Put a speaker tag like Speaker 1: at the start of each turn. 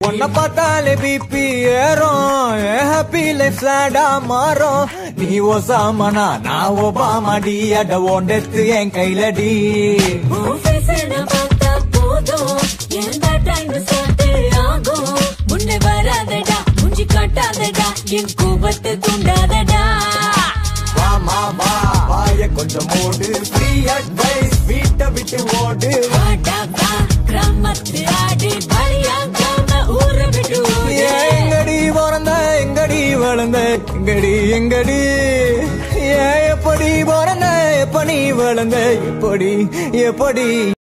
Speaker 1: உன்னை பார்த்தாலே பிபி ஏறும் ஹாப்பி லைஃப் சேடா மாறும் நீ ஒசாமனா நான் ஒபாமா டி அட ஓண்டெத்து என் கையிலடி
Speaker 2: உன் face அ நான் பார்த்தா போதும் எந்த time start ஆகும் முன்னே வராதடா மூஞ்சி காட்டாதடா என் கோபத்தை தூண்டாதடா
Speaker 1: வாமா வா வாய கொஞ்சம் மூடு ஃப்ரீ அட்வைஸ் வீட்டை விட்டு ஓடு
Speaker 2: வாடா வா கிராமத்து ஆடி பலியாகாம ஊரை விட்டு ஓடு.
Speaker 1: ஏன் எங்கடி பிறந்த எங்கடி வளர்ந்த எங்கடி எங்கடி ஏன் எப்படி பிறந்த எப்ப நீ வளர்ந்த எப்படி எப்படி